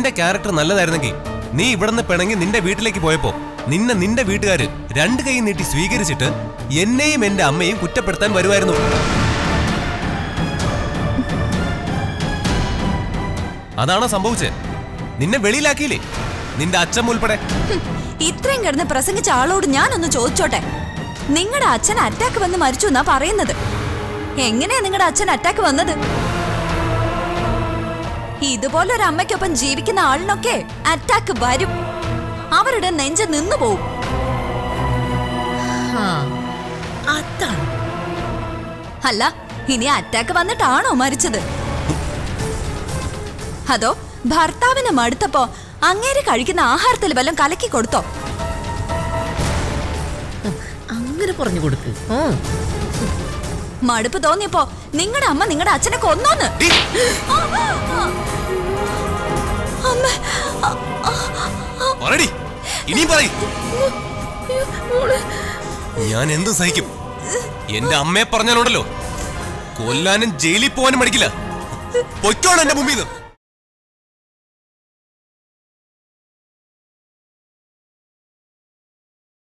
നിന്റെ ക്യാരക്ടർ നല്ലതായിരുന്നെങ്കിൽ നീ ഇവിടുന്ന് പിണങ്ങി നിന്റെ വീട്ടിലേക്ക് പോയപ്പോ നിന്നെ നിന്റെ വീട്ടുകാര് രണ്ട് കൈ നീട്ടി സ്വീകരിച്ചിട്ട് എന്നെയും എന്റെ അമ്മയും കുറ്റപ്പെടുത്താൻ വരുമായിരുന്നു അതാണോ സംഭവിച്ചത് നിന്നെ വെളിയിലാക്കിയില്ലേ നിന്റെ അച്ഛൻ ഉൾപ്പെടെ ഹും, ഇത്രയും കിടന്ന് പ്രസംഗിച്ച ആളോട് ഞാനൊന്ന് ചോദിച്ചോട്ടെ നിങ്ങളുടെ അച്ഛൻ അറ്റാക്ക് വന്ന് മരിച്ചു എന്നാ പറയുന്നത് എങ്ങനെയാ നിങ്ങളുടെ അച്ഛൻ അറ്റാക്ക് വന്നത് ഇതുപോലെ ഒരു അമ്മയ്ക്കൊപ്പം ജീവിക്കുന്ന ആളിനൊക്കെ അറ്റാക്ക് വരും അവരുടെ നെഞ്ച് നിന്നു പോവും ആ, അതാണ് അല്ല ഇനി അറ്റാക്ക് വന്നിട്ടാണോ മരിച്ചത് അതോ ഭർത്താവിന് മടുത്തപ്പോ അങ്ങേര് കഴിക്കുന്ന ആഹാരത്തിൽ വല്ലതും കലക്കി കൊടുത്തോ അങ്ങനെ പറഞ്ഞു കൊടുക്ക് ഓ മടുപ്പ് തോന്നിയപ്പോ നിങ്ങളുടെ അമ്മ നിങ്ങളുടെ അച്ഛനെ കൊന്നോന്ന് ഡീ, ആ, ആ. അമ്മ ആ, ആ, ആ. പറടി ഇനിയും പറയും ഞാൻ എന്തും സഹിക്കും എന്റെ അമ്മയെ പറഞ്ഞാലുണ്ടല്ലോ കൊല്ലാനും ജയിലിൽ പോകാനും മടിക്കില്ല പൊയ്ക്കോണം എന്റെ മുമ്പിൽ നിന്ന്